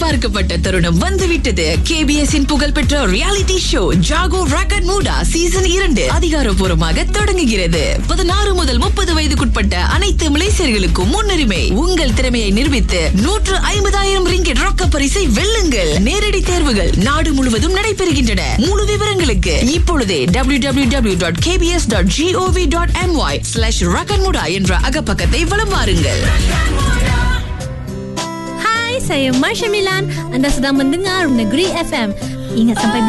எதிர்பார்க்கப்பட்ட தருணம் வந்துவிட்டது கேபிஎஸ் இன் புகழ்பெற்ற ரியாலிட்டி ஷோ ஜாகோ ராக்கட் மூடா சீசன் இரண்டு அதிகாரப்பூர்வமாக தொடங்குகிறது பதினாறு முதல் முப்பது வயதுக்குட்பட்ட அனைத்து மலேசியர்களுக்கும் முன்னுரிமை உங்கள் திறமையை நிரூபித்து நூற்று ஐம்பதாயிரம் ரிங்கெட் ரொக்க பரிசை வெல்லுங்கள் நேரடி தேர்வுகள் நாடு முழுவதும் நடைபெறுகின்றன முழு விவரங்களுக்கு இப்பொழுதே W W W dot KPS dot GOV dot MY slash ராக்கட் மூடா என்ற அகப்பக்கத்தை வலம் வாருங்கள் Hai, saya Marsha Milan. Anda sedang mendengar Negeri FM. Ingat sampai